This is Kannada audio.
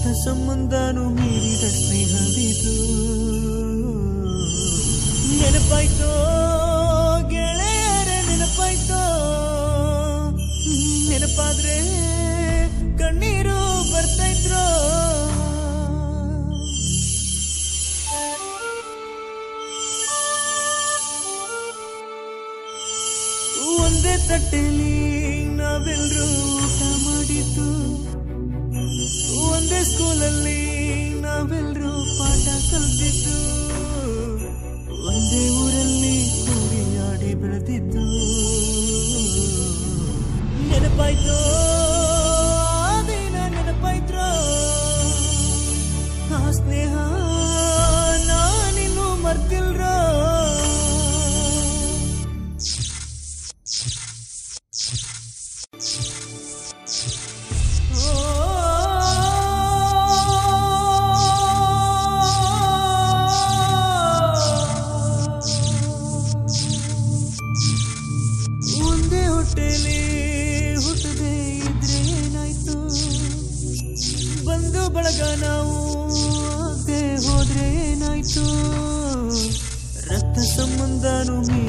ರಕ್ತ ಸಂಬಂಧನು ಮೀರಿದ ಸ್ನೇಹವಿದು ನೆನಪಾಯ್ತೋ ಗೆಳೆಯರ ನೆನಪಾಯ್ತೋ ನೆನಪಾದ್ರೆ ಕಣ್ಣೀರು ಬರ್ತಾಯಿದ್ರೋ ಒಂದೇ ತಟ್ಟೆಲಿ ನಾವೆಲ್ಲರೂ ಊಟ ಮಾಡಿದ್ದು ಒಂದೇ ಸ್ಕೂಲಲ್ಲಿ ನಾವೆಲ್ಲರೂ ಪಾಠ ಕಲ್ತಿದ್ದು ಒಂದೇ ಊರಲ್ಲಿ ಕೂಡಿ ಆಡಿ ಬೆಳೆದಿದ್ದು ನೆನಪಾಯ್ತೋ ಆ ದಿನ ನೆನಪಾಯ್ತ್ರೋ ಆ ಸ್ನೇಹ ನಾನಿನ್ನು ಮರ್ತಿಲ್ರೋ ಒಂದೇ ಹೊಟ್ಟೆಲಿ ಹುಟ್ಟದೆ ಇದ್ರೆ ಏನಾಯ್ತು ಬಂದು ಬಳಗ ನಾವು ಆಗದೆ ಹೋದ್ರೆ ಏನಾಯ್ತು ರಕ್ತ ಸಂಬಂಧನು ಮೀ